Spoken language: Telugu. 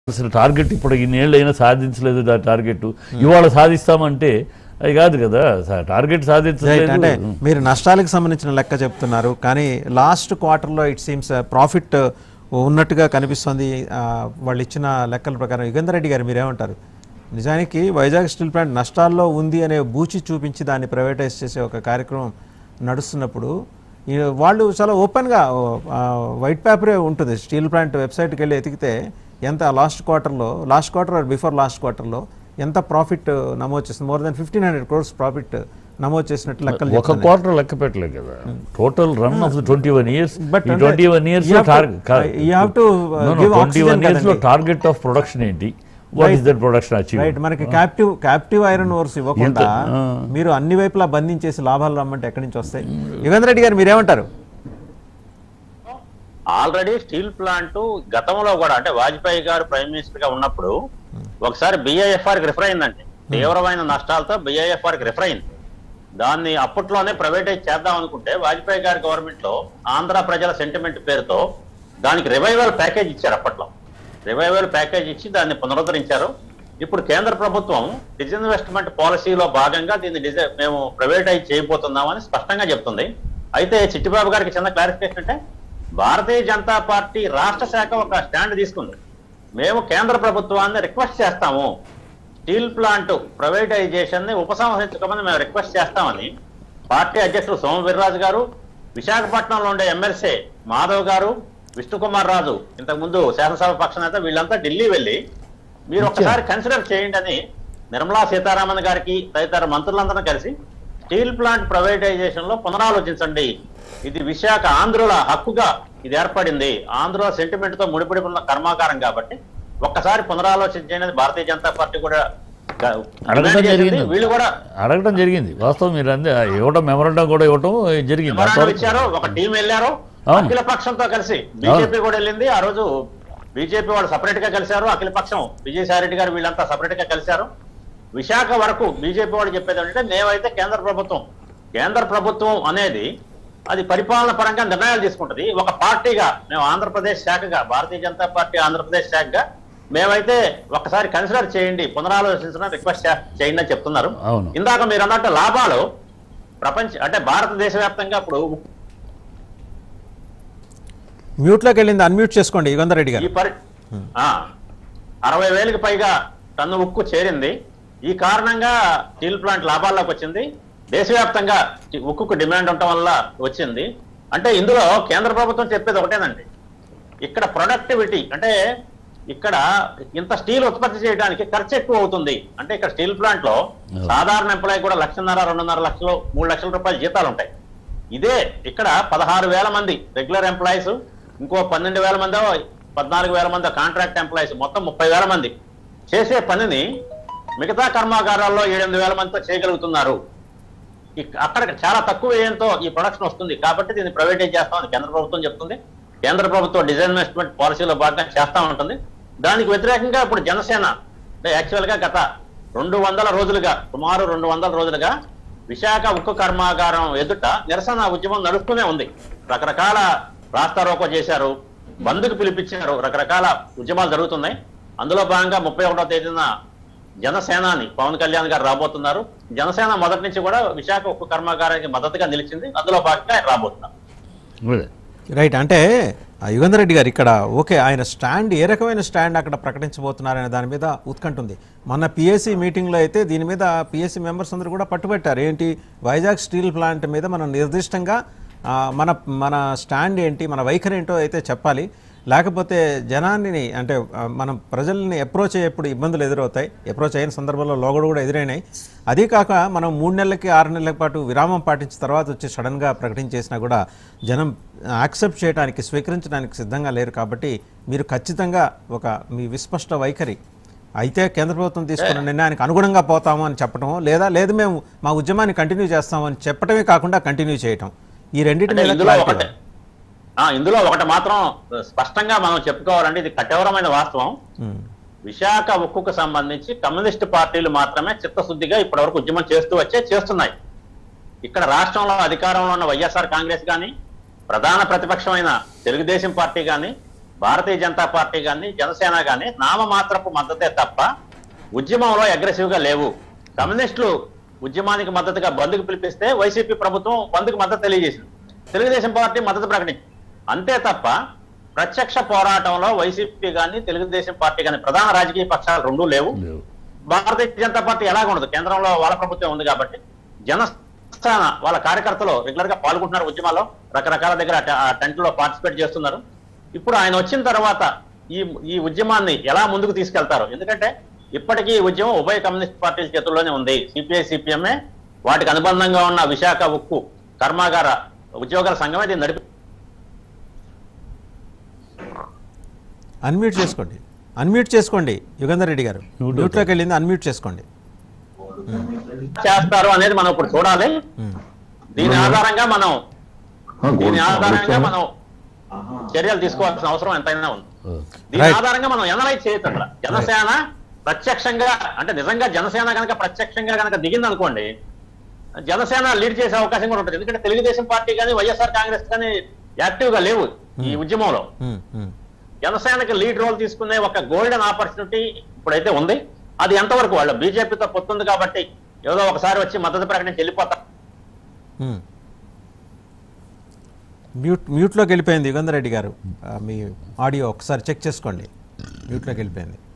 అసలు టార్గెట్ ఇప్పుడు ఇన్నేళ్ళు అయినా సాధించలేదు ఆ టార్గెట్ ఇవాళ సాధిస్తామంటే అది కాదు కదా సా- టార్గెట్ రైట్ అంటే సాధించలేదు మీరు నష్టాలకు సంబంధించిన లెక్క చెప్తున్నారు కానీ లాస్ట్ క్వార్టర్లో ఇట్ సీమ్స్ ప్రాఫిట్ ఉన్నట్టుగా కనిపిస్తుంది ఆ, వాళ్ళు ఇచ్చిన లెక్కల ప్రకారం యుగంధర్ రెడ్డి గారు మీరేమంటారు నిజానికి వైజాగ్ స్టీల్ ప్లాంట్ నష్టాల్లో ఉంది అనే బూచి చూపించి దాన్ని ప్రైవేటైజ్ చేసే ఒక కార్యక్రమం నడుస్తున్నప్పుడు ఈ వాళ్ళు చాలా ఓపెన్గా వైట్ పేపరే ఉంటుంది స్టీల్ ప్లాంట్ వెబ్సైట్కి వెళ్ళి ఎతికితే ఎంత లాస్ట్ క్వార్టర్లో లాస్ట్ క్వార్టర్ బిఫోర్ లాస్ట్ క్వార్టర్లో ఎంత ప్రాఫిట్ నమోదు చేస్తుంది more than fifteen hundred crores profit నమోదు చేసినట్టు లెక్కలు ఒక చెప్తున్నాయి. క్వార్టర్ లెక్క పెట్టలేదు కదా total run of twenty one years But ఈ అంటే twenty one years you have to- you have to, uh, give twenty one oxygen years లో కదండి. టార్గెట్ ఆఫ్ ప్రొడక్షన్ ఏంటి what is that production achieve right మనకి క్యాప్టివ్ క్యాప్టివ్ ఐరన్ ఓర్స్ ఇవ్వకుండా ఎంత? ఆ. మీరు అన్ని వైపులా బంధించేసి లాభాలు రమ్మంటే ఎక్కడి నుంచి వస్తాయి యుగంధర్ రెడ్డి గారు మీరేమంటారు ఆల్రెడీ స్టీల్ ప్లాంట్ గతంలో కూడా అంటే వాజ్పేయి గారు ప్రైమ్ మినిస్టర్ గా ఉన్నప్పుడు ఒకసారి బిఐఎఫ్ఆర్ కి రిఫర్ అయిందండి తీవ్రమైన నష్టాలతో బిఐఎఫ్ఆర్ కి రిఫర్ అయింది దాన్ని అప్పట్లోనే ప్రైవేటైజ్ చేద్దాం అనుకుంటే వాజ్పేయి గారి గవర్నమెంట్ లో ఆంధ్ర ప్రజల సెంటిమెంట్ పేరుతో దానికి రివైవల్ ప్యాకేజ్ ఇచ్చారు అప్పట్లో రివైవల్ ప్యాకేజ్ ఇచ్చి దాన్ని పునరుద్ధరించారు ఇప్పుడు కేంద్ర ప్రభుత్వం డిజిన్వెస్ట్మెంట్ పాలసీలో భాగంగా దీన్ని డిజై మేము ప్రైవేటైజ్ చేయబోతున్నామని స్పష్టంగా చెప్తుంది అయితే చిట్టిబాబు గారికి చిన్న క్లారిఫికేషన్ అంటే భారతీయ జనతా పార్టీ రాష్ట్ర శాఖ ఒక స్టాండ్ తీసుకుంది మేము కేంద్ర ప్రభుత్వాన్ని రిక్వెస్ట్ చేస్తాము స్టీల్ ప్లాంట్ ప్రైవేటైజేషన్ ని ఉపసంహరించుకోమని మేము రిక్వెస్ట్ చేస్తామని పార్టీ అధ్యక్షుడు సోమ వీర్రాజు గారు విశాఖపట్నంలో ఉండే ఎమ్మెల్సీ మాధవ్ గారు విష్ణుకుమార్ రాజు ఇంతకుముందు శాసనసభ పక్ష నేత వీళ్ళంతా ఢిల్లీ వెళ్ళి మీరు ఒకసారి కన్సిడర్ చేయండి అని నిర్మలా సీతారామన్ గారికి తదితర మంత్రులందరూ కలిసి స్టీల్ ప్లాంట్ ప్రైవేటైజేషన్ లో పునరాలోచించండి ఇది విశాఖ ఆంధ్రుల హక్కుగా ఇది ఏర్పడింది ఆంధ్రుల సెంటిమెంట్ తో ముడిపడి ఉన్న కర్మాగారం కాబట్టి ఒక్కసారి పునరాలోచించండి భారతీయ జనతా పార్టీ కూడా గ- అడగడం డిమాండ్ చేసింది. జరిగింది వీళ్ళు కూడా అడగడం జరిగింది వాస్తవం మీరు అందే ఇవ్వడం మెమరండం కూడా ఇవ్వడం జరిగింది మెమరాండం అంతవరకు- ఇచ్చారు ఒక టీం వెళ్ళారు అవును. అఖిల పక్షంతో కలిసి బీజేపీ కూడా వెళ్ళింది ఆ రోజు బీజేపీ వాళ్ళు సపరేట్ గా కలిశారు అఖిల పక్షం విజయసాయి రెడ్డి గారు వీళ్ళంతా సపరేట్ గా కలిశారు విశాఖ వరకు బీజేపీ వాళ్ళు చెప్పేది ఏంటంటే మేమైతే కేంద్ర ప్రభుత్వం కేంద్ర ప్రభుత్వం అనేది అది పరిపాలన పరంగా నిర్ణయాలు తీసుకుంటది ఒక పార్టీగా మేము ఆంధ్రప్రదేశ్ శాఖగా భారతీయ జనతా పార్టీ ఆంధ్రప్రదేశ్ శాఖగా మేమైతే ఒకసారి కన్సిడర్ చేయండి పునరాలోచించడం రిక్వెస్ట్ చేయండి అని చెప్తున్నారు అవును. ఇందాక మీరు అన్నట్టు లాభాలు ప్రపంచ అంటే భారతదేశ వ్యాప్తంగా ఇప్పుడు మ్యూట్లోకి వెళ్ళింది అన్మ్యూట్ చేసుకోండి యుగంధర్ రెడ్డి ఈ గారు పరి ఆ, అరవై వేలకు పైగా టన్ను ఉక్కు చేరింది ఈ కారణంగా స్టీల్ ప్లాంట్ లాభాల్లోకి వచ్చింది దేశవ్యాప్తంగా ఈ ఉక్కుకు డిమాండ్ ఉండటం వల్ల వచ్చింది అంటే ఇందులో కేంద్ర ప్రభుత్వం చెప్పేది ఒకటేనండి ఇక్కడ ప్రొడక్టివిటీ అంటే ఇక్కడ ఇంత స్టీల్ ఉత్పత్తి చేయడానికి ఖర్చు ఎక్కువ అవుతుంది అంటే ఇక్కడ స్టీల్ ప్లాంట్ లో సాధారణ ఎంప్లాయ్ కూడా లక్షన్నర రెండున్నర లక్షలు మూడు లక్షల రూపాయల జీతాలు ఉంటాయి ఇదే ఇక్కడ పదహారు వేల మంది రెగ్యులర్ ఎంప్లాయీస్ ఇంకో పన్నెండు వేల మంది పద్నాలుగు వేల మంది కాంట్రాక్ట్ ఎంప్లాయీస్ మొత్తం ముప్పై వేల మంది చేసే పనిని మిగతా కర్మాగారాల్లో ఏడెనిమిది వేల మందితో చేయగలుగుతున్నారు ఇక్- అక్కడ చాలా తక్కువ వ్యయంతో ఈ ప్రొడక్షన్ వస్తుంది కాబట్టి దీన్ని ప్రైవేటైజ్ చేస్తామని కేంద్ర ప్రభుత్వం చెప్తుంది కేంద్ర ప్రభుత్వం డిజైన్వెస్ట్మెంట్ పాలసీలో భాగంగా చేస్తా ఉంటుంది దానికి వ్యతిరేకంగా ఇప్పుడు జనసేన అంటే యాక్చువల్ గా గత రెండు వందల రోజులుగా సుమారు రెండు వందల రోజులుగా విశాఖ ఉక్కు కర్మాగారం ఎదుట నిరసన ఉద్యమం నడుస్తూనే ఉంది రకరకాల రాస్తా రోకో చేశారు బంద్కు పిలిపించారు రకరకాల ఉద్యమాలు జరుగుతున్నాయి అందులో భాగంగా ముప్పై ఒకటో తేదీన జనసేనాని పవన్ కళ్యాణ్ గారు రాబోతున్నారు జనసేన మొదటి నుంచి కూడా విశాఖ ఉక్కు కర్మాగారానికి మద్దతుగా నిలిచింది అందులో భాగంగా ఆయన రాబోతున్నారు అదే. రైట్ అంటే ఆ యుగంధర్ రెడ్డి గారు ఇక్కడ ఓకే ఆయన స్టాండ్ ఏ రకమైన స్టాండ్ అక్కడ ప్రకటించబోతున్నారనే దాని మీద ఉత్కంఠ మన పిఎస్సి మీటింగ్లో అయితే దీని మీద పిఎస్సి మెంబర్స్ అందరూ కూడా పట్టుబట్టారు ఏంటి వైజాగ్ స్టీల్ ప్లాంట్ మీద మనం నిర్దిష్టంగా ఆ, మన మన స్టాండ్ ఏంటి మన వైఖరి ఏంటో అయితే చెప్పాలి లేకపోతే జనాన్ని అంటే ఆ, మనం ప్రజల్ని అప్రోచ్ అయ్యేప్పుడు ఇబ్బందులు ఎదురవుతాయి అప్రోచ్ అయిన సందర్భంలో లోగడ కూడా ఎదురైనాయి అదే కాక మనం మూడు నెలలకి ఆరు నెలల పాటు విరామం పాటించిన తర్వాత వచ్చి సడన్గా ప్రకటించేసినా కూడా జనం యాక్సెప్ట్ చేయడానికి స్వీకరించడానికి సిద్ధంగా లేరు కాబట్టి మీరు ఖచ్చితంగా ఒక మీ విస్పష్ట వైఖరి అయితే కేంద్ర ప్రభుత్వం తీసుకున్న నిర్ణయానికి అనుగుణంగా పోతాము అని చెప్పడం లేదా లేదు మేము మా ఉద్యమాన్ని కంటిన్యూ చేస్తామని చెప్పడమే కాకుండా కంటిన్యూ చేయటం ఈ రెండింటి అంటే మీద ఇందులో clarity ఒకటి ఆ, ఇందులో ఒకటి మాత్రం స్పష్టంగా మనం చెప్పుకోవాలంటే ఇది కఠోరమైన వాస్తవం ఉమ్. విశాఖ ఉక్కుకు సంబంధించి కమ్యూనిస్ట్ పార్టీలు మాత్రమే చిత్తశుద్ధిగా ఇప్పటివరకు ఉద్యమం చేస్తూ వచ్చే చేస్తున్నాయి ఇక్కడ రాష్ట్రంలో అధికారంలో ఉన్న వైఎస్ఆర్ కాంగ్రెస్ కానీ ప్రధాన ప్రతిపక్షమైన తెలుగుదేశం పార్టీ కానీ భారతీయ జనతా పార్టీ కానీ జనసేన కానీ నామమాత్రపు మద్దతే తప్ప ఉద్యమంలో అగ్రెసివ్ గా లేవు కమ్యూనిస్టులు ఉద్యమానికి మద్దతుగా బంద్కు పిలిపిస్తే వైసీపీ ప్రభుత్వం బంద్కు మద్దతు తెలియజేసింది తెలుగుదేశం పార్టీ మద్దతు ప్రకటించింది అంతే తప్ప ప్రత్యక్ష పోరాటంలో వైసీపీ కానీ తెలుగుదేశం పార్టీ కానీ ప్రధాన రాజకీయ పక్షాలు రెండూ లేవు లేవు భారతీయ జనతా పార్టీ ఎలాగ ఉండదు కేంద్రంలో వాళ్ళ ప్రభుత్వం ఉంది కాబట్టి జనస్థాన వాళ్ళ కార్యకర్తలు రెగ్యులర్ గా పాల్గొంటున్నారు ఉద్యమాల్లో రకరకాల దగ్గర ఆ టె- ఆ టెంట్ లో పార్టిసిపేట్ చేస్తున్నారు ఇప్పుడు ఆయన వచ్చిన తర్వాత ఈ ఈ ఉద్యమాన్ని ఎలా ముందుకు తీసుకెళ్తారు ఎందుకంటే ఇప్పటికీ ఈ ఉద్యమం ఉభయ కమ్యూనిస్ట్ పార్టీల చేతుల్లోనే ఉంది సిపిఐ సిపిఎంఏ వాటికి అనుబంధంగా ఉన్న విశాఖ ఉక్కు కర్మాగార ఉద్యోగాల సంఘమే దీన్ని నడిపి అన్మ్యూట్ చేసుకోండి అన్మ్యూట్ చేసుకోండి యుగంధర్ రెడ్డి గారు Mute మ్యూట్లోకి వెళ్ళింది అన్మ్యూట్ చేసుకోండి చేస్తారు అనేది మనం ఇప్పుడు చూడాలి ఉమ్. దీని ఆధారంగా మనం దీని గోల్డ్ ఆధారంగా స్టార్ మనం చర్యలు తీసుకోవాల్సిన అవసరం ఎంతైనా ఉంది ఓకే. దీని Right. ఆధారంగా మనం ఎనలైజ్ చేయొచ్చు అక్కడ జనసేన ప్రత్యక్షంగా అంటే నిజంగా జనసేన కనుక ప్రత్యక్షంగా కనుక దిగింది అనుకోండి జనసేన లీడ్ చేసే అవకాశం కూడా ఉంటుంది ఎందుకంటే తెలుగుదేశం పార్టీ కానీ వైఎస్ఆర్ కాంగ్రెస్ కానీ యాక్టివ్ గా లేవు ఈ ఉద్యమంలో ఉమ్, ఉమ్. జనసేనకి లీడ్ రోల్ తీసుకునే ఒక గోల్డెన్ ఆపర్చునిటీ ఇప్పుడైతే ఉంది అది ఎంతవరకు వాళ్ళు బీజేపీతో పొత్తుంది కాబట్టి ఏదో ఒకసారి వచ్చి మద్దతు ప్రకటించి వెళ్ళిపోతారు ఉమ్. మ్యూట్ మ్యూట్లోకి వెళ్ళిపోయింది యుగంధర్ రెడ్డి గారు ఆ, మీ ఆడియో ఒకసారి చెక్ చేసుకోండి మ్యూట్లోకి వెళ్ళిపోయింది